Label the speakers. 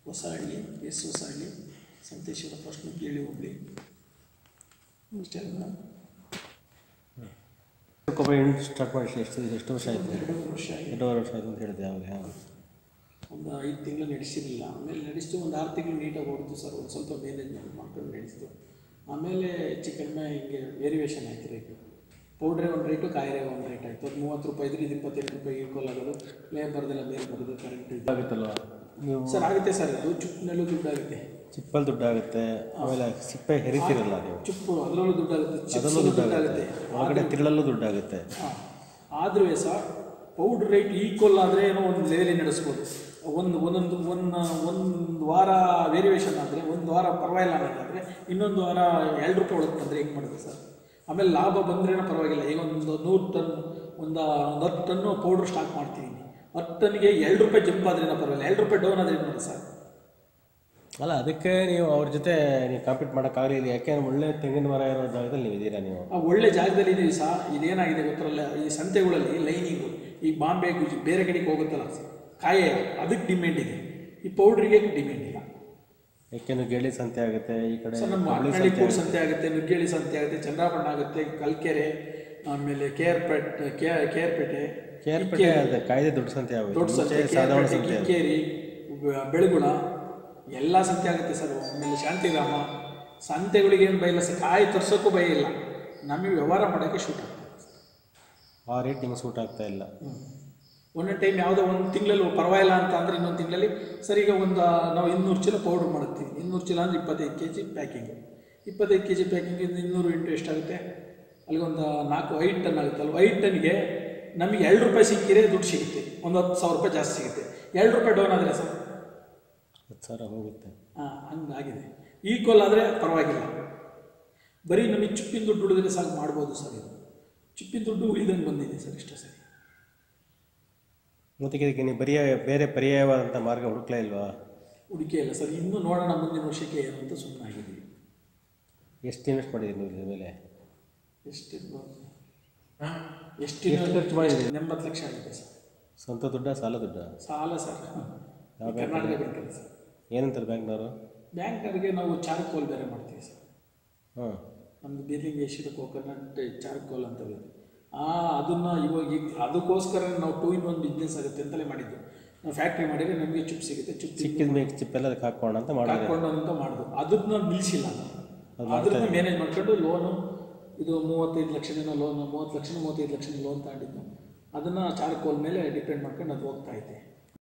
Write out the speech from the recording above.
Speaker 1: ಹೊಸಹಳ್ಳಿ ಎಸ್ ಹೊಸಹಳ್ಳಿ ಸಂತೇಶ್ವರ ಫಸ್ಟ್ ನುಗ್ಗೇಳಿ ಹೋಗ್ಲಿ ಇಷ್ಟೇ ಅಲ್ಲ
Speaker 2: ಕೊಬ್ಬರಿ ಎಣ್ಣೆ ಸ್ಟಾರ್ಟ್ ಮಾಡಿ ಎಷ್ಟು ಎಷ್ಟು ವರ್ಷ ಆಯಿತು
Speaker 1: ಎರಡೂವರೆ ವರ್ಷ ಆಗಿದೆ
Speaker 2: ಎರಡೂವರೆ ವರ್ಷ ಆಯ್ತು ಅಂತ ಹೇಳಿದೆ ಅವಾಗ ಹಾಂ
Speaker 1: ಒಂದು ಐದು ತಿಂಗಳು ನಡೆಸಿರಲಿಲ್ಲ ಆಮೇಲೆ ನಡೆಸ್ತು ಒಂದು ಆರು ತಿಂಗಳು ನೀಟಾಗಿ ಓಡಿತು ಸರ್ ಒಂದು ಸ್ವಲ್ಪ ಮೇನೇಜ್ಮೆಂಟ್ ಮಾಡ್ಕೊಂಡು ನಡೆಸ್ತು ಆಮೇಲೆ ಹೆಚ್ಚು ಕಡಿಮೆ ಹಿಂಗೆ ವೇರಿಯೇಷನ್ ಆಯ್ತು ರೇಟು ಪೌಡ್ರೆ ಒಂದು ರೇಟು ಕಾಯಿರೆ ಒಂದು ರೇಟ್ ಆಯಿತು ಅದು ಮೂವತ್ತು ರೂಪಾಯಿ ಇದ್ರೆ ಇದು ಇಪ್ಪತ್ತೆಂಟು ರೂಪಾಯಿ ಈಕ್ವಲ್ ಆಗೋದು ಲೇಬರ್ದೆಲ್ಲ ಮೇಲೆ ಬರೋದು ಕರೆಂಟ್ ಇದು
Speaker 2: ಆಗುತ್ತಲ್ವ ನೀವು
Speaker 1: ಸರ್ ಆಗುತ್ತೆ ಸರ್ ಅದು ಚುಪ್ಪಿನಲ್ಲೂ ದುಡ್ಡಾಗುತ್ತೆ
Speaker 2: ಚಿಪ್ಪಲ್ಲಿ ದುಡ್ಡಾಗುತ್ತೆ ಆಮೇಲೆ ಸಿಪ್ಪೆ ಹೆರಿತಿರಲ್ಲ ನೀವು
Speaker 1: ಚುಪ್ಪು ಅದರಲ್ಲೂ ದುಡ್ಡಾಗುತ್ತೆ
Speaker 2: ಅದರಲ್ಲೂ
Speaker 1: ಚಿಪ್ಸಲ್ಲೂ
Speaker 2: ದುಡ್ಡಾಗುತ್ತೆ ಒಳಗಡೆ ತಿರುಳಲ್ಲೂ ದುಡ್ಡಾಗುತ್ತೆ
Speaker 1: ಹಾಂ ಆದರೂ ಸಹ ಪೌಡ್ರ್ ರೇಟ್ ಈಕ್ವಲ್ ಆದರೆ ಏನೋ ಒಂದು ಲೆವೆಲಿ ನಡೆಸ್ಬೋದು ಒಂದು ಒಂದೊಂದು ಒಂದು ಒಂದು ವಾರ ವೇರಿಯೇಷನ್ ಆದರೆ ಒಂದು ವಾರ ಪರವಾಗಿಲ್ಲ ಅನ್ನೋದಾದರೆ ಇನ್ನೊಂದು ವಾರ ಎರಡು ರೂಪಾಯಿ ಒಳಗೆ ಬಂದರೆ ಹೆಂಗೆ ಮಾಡೋದು ಸರ್ ಆಮೇಲೆ ಲಾಭ ಬಂದ್ರೇನೋ ಪರವಾಗಿಲ್ಲ ಈಗ ಒಂದು ನೂರು ಟನ್ ಒಂದು ಒಂದು ಹತ್ತು ಟನ್ನು ಪೌಡ್ರ್ ಸ್ಟಾಕ್ ಮಾಡ್ತೀನಿ ಹತ್ತು ಟನ್ನಿಗೆ ಎರಡು ರೂಪಾಯಿ ಜಂಪ್ ಆದ್ರೇನೋ ಪರವಾಗಿಲ್ಲ ಎರಡು ರೂಪಾಯಿ ಡೌನ್ ಆದರೆ ಏನು ಮಾಡೋದು ಸರ್
Speaker 2: ಅಲ್ಲ ಅದಕ್ಕೆ ನೀವು ಅವ್ರ ಜೊತೆ ನೀವು ಕಾಂಪೀಟ್ ಮಾಡೋಕ್ಕಾಗಲಿಲ್ಲ ಯಾಕೆ ಒಳ್ಳೆ ತೆಂಗಿನ ಮರ ಇರೋ ಜಾಗದಲ್ಲಿ ನೀವು ಇದ್ದೀರಾ ನೀವು
Speaker 1: ಆ ಒಳ್ಳೆ ಜಾಗದಲ್ಲಿ ಇದೀವಿ ಸಹ ಇದೇನಾಗಿದೆ ಗೊತ್ತಿರಲ್ಲ ಈ ಸಂತೆಗಳಲ್ಲಿ ಲೈನಿಂಗು ಈ ಬಾಂಬೆ ಗುಜ್- ಬೇರೆ ಕಡೆಗೆ ಹೋಗುತ್ತಲ್ಲ ಕಾಯೆ ಅದಕ್ಕೆ ಡಿಮ್ಯಾಂಡ್ ಇದೆ ಈ ಪೌಡ್ರಿಗೆ ಡಿಮ್ಯಾಂಡ್ ಇಲ್ಲ
Speaker 2: ಯಾಕೆಂದ್ರೆ ಗೇಳಿ ಸಂತೆ ಆಗುತ್ತೆ ಈ ಕಡೆ
Speaker 1: ಸೊ ನಮ್ಮ
Speaker 2: ಕಬ್ಳಿ
Speaker 1: ಹಳ್ಳಿ ಕೂಡ್ ಸಂತೆ ಆಗುತ್ತೆ ನುಗ್ಗೇಳಿ ಸಂತೆ ಆಗುತ್ತೆ ಚಂದ್ರಾಪಣ್ಣ ಆಗುತ್ತೆ ಕಲ್ಕೆರೆ ಆಮೇಲೆ ಕೇರ್ಪೇಟ್ ಕೆ- ಕೇರ್ಪೇಟೆ
Speaker 2: ಕೇರ್ಪೇಟೆ ಅದೇ ಕಾಯ್ದೆ ದೊಡ್ಡ ಸಂತೆ ಆಗುತ್ತೆ
Speaker 1: ದೊಡ್ಡ ಸಂತೆ
Speaker 2: ಮುಂಚೆ ಸಾಧಾರಣ
Speaker 1: ಕೇರ್ಪೇಟೆ
Speaker 2: ಸಂತೆ ಅದು.
Speaker 1: ಕಿಕ್ಕೇರಿ ಬೆ- ಬೆಳಗುಳ ಎಲ್ಲ ಸಂತೆ ಆಗುತ್ತೆ ಸರ್ ಆಮೇಲೆ ಶಾಂತಿಗ್ರಾಮ ಸಂತೆಗಳಿಗೆ ಏನು ಬೈಲ್ಲ ಸರ್ ಕಾಯಿ ತರ್ಸೋಕ್ಕೂ ಭಯ ಇಲ್ಲ ನಮಗೆ ವ್ಯವಹಾರ ಮಾಡೋಕ್ಕೆ ಶೂಟ್ ಆಗ್ತದೆ
Speaker 2: ಆ ರೇಟ್ ನಿಮ್ಗೆ ಸೂಟ್ ಆಗ್ತಾ ಇಲ್ಲ
Speaker 1: ಒಂದೊಂದು ಟೈಮ್ ಯಾವುದೋ ಒಂದು ತಿಂಗಳಲ್ಲಿ ಪರವಾಗಿಲ್ಲ ಅಂತ ಅಂದರೆ ಇನ್ನೊಂದು ತಿಂಗಳಲ್ಲಿ ಸರ್ ಈಗ ಒಂದು ನಾವು ಇನ್ನೂರು ಚೀಲ ಪೌಡ್ರ್ ಮಾಡುತ್ತೀವಿ ಇನ್ನೂರು ಚೀಲ ಅಂದರೆ ಇಪ್ಪತ್ತೈದು ಕೆ ಜಿ ಪ್ಯಾಕಿಂಗು ಇಪ್ಪತ್ತೈದು ಕೆ ಜಿ ಪ್ಯಾಕಿಂಗ್ ಇನ್ನೂರು ಇಂಟು ಎಷ್ಟಾಗುತ್ತೆ ಅಲ್ಲಿಗೊಂದು ನಾಲ್ಕು ಐದು ಟನ್ ಆಗುತ್ತಲ್ವ ಐದು ಟನ್ಗೆ ನಮಗೆ ಎರಡು ರೂಪಾಯಿ ಸಿಕ್ಕಿದ್ರೆ ದುಡ್ಡು ಸಿಗುತ್ತೆ ಒಂದು ಹತ್ತು ಸಾವಿರ ರೂಪಾಯಿ ಜಾಸ್ತಿ ಸಿಗುತ್ತೆ ಎರಡು ರೂಪಾಯಿ ಡೌನ್ ಆದರೆ ಸರ್
Speaker 2: ಹತ್ತು ಸಾವಿರ ಹೋಗುತ್ತೆ
Speaker 1: ಹಾಂ ಹಂಗಾಗಿದೆ ಈಕ್ವಲ್ ಆದರೆ ಪರವಾಗಿಲ್ಲ ಬರೀ ನಮಗೆ ಚುಪ್ಪಿನ ದುಡ್ಡು ಉಳಿದ್ರೆ ಸಾಕು ಮಾಡ್ಬೋದು ಸರ್ ಇದು ಚುಪ್ಪಿನ ದುಡ್ಡು ಉಳಿದಂಗೆ ಬಂದಿದೆ ಸರ್ ಇಷ್ಟೇ ಸರಿ
Speaker 2: ಮತ್ತೆ ಇದಕ್ಕೆ ನೀವು ಬರೀ ಬೇರೆ ಪರ್ಯಾಯವಾದಂಥ ಮಾರ್ಗ ಹುಡುಕ್ಲೇ ಇಲ್ವಾ
Speaker 1: ಹುಡುಕಿ ಇಲ್ಲ ಸರ್ ಇನ್ನೂ ನೋಡೋಣ ಮುಂದಿನ ವರ್ಷಕ್ಕೆ ಏನು ಅಂತ ಸುಮ್ಮನೆ ಆಗಿದ್ದೀವಿ
Speaker 2: ಎಷ್ಟು ಇನ್ವೆಸ್ಟ್ ಮಾಡಿದ್ದೀರಿ ನೀವು ಇದ್ರ ಮೇಲೆ
Speaker 1: ಎಷ್ಟು ಎಷ್ಟು
Speaker 2: ಎಷ್ಟು ಖರ್ಚು ಮಾಡಿದ್ದೀರಿ
Speaker 1: ಎಂಬತ್ತು ಲಕ್ಷ ಆಗಿದೆ ಸರ್
Speaker 2: ಸ್ವಂತ ದುಡ್ಡ ಸಾಲ ದುಡ್ಡ
Speaker 1: ಸಾಲ ಸರ್
Speaker 2: ಯಾವ
Speaker 1: ಕರ್ನಾಟಕ ಬ್ಯಾಂಕಲ್ಲಿ ಸರ್
Speaker 2: ಏನಂತಾರೆ ಬ್ಯಾಂಕ್ನವರು
Speaker 1: ಬ್ಯಾಂಕರ್ಗೆ ನಾವು ಚಾರ್ಕೋಲ್ ಬೇರೆ ಮಾಡ್ತೀವಿ ಸರ್
Speaker 2: ಹಾಂ
Speaker 1: ನಮ್ಮದು ಬೀರಿಂಗ್ ಏಷ್ಯದ ಕೋಕೋನಟ್ ಚಾರ್ಕೋಲ್ ಅಂತ ಇದೆ ಆ ಅದನ್ನು ಇವಾಗ ಈಗ ಅದಕ್ಕೋಸ್ಕರ ನಾವು ಟೂ ಇನ್ ಒನ್ ಬಿಸ್ನೆಸ್ ಆಗುತ್ತೆ ಅಂತಲೇ ಮಾಡಿದ್ದು ನಾವು ಫ್ಯಾಕ್ಟ್ರಿ ಮಾಡಿದರೆ ನಮಗೆ ಚಿಪ್ ಸಿಗುತ್ತೆ ಚಿಪ್
Speaker 2: ಸಿಕ್ಕಿದ ಮೇಲೆ ಚಿಪ್ಪೆಲ್ಲ ಅದಕ್ಕೆ ಹಾಕೋಣ ಅಂತ ಮಾಡಿದ್ರೆ
Speaker 1: ಹಾಕೊಂಡು ಅಂತ ಮಾಡೋದು ಅದನ್ನ ನಿಲ್ಲಿಸಿಲ್ಲ ಅದನ್ನ ಮ್ಯಾನೇಜ್ ಮಾಡ್ಕೊಂಡು ಲೋನು ಇದು ಮೂವತ್ತೈದು ಲಕ್ಷದಿಂದ ಲೋನು ಮೂವತ್ತು ಲಕ್ಷ ಮೂವತ್ತೈದು ಲಕ್ಷದ ಲೋನ್ ತಗೊಂಡಿದ್ದು ಅದನ್ನು ಚಾರ್ಕೋಲ್ ಮೇಲೆ ಡಿಪೆಂಡ್ ಮಾಡ್ಕೊಂಡು ಅದು ಹೋಗ್ತಾ ಐತೆ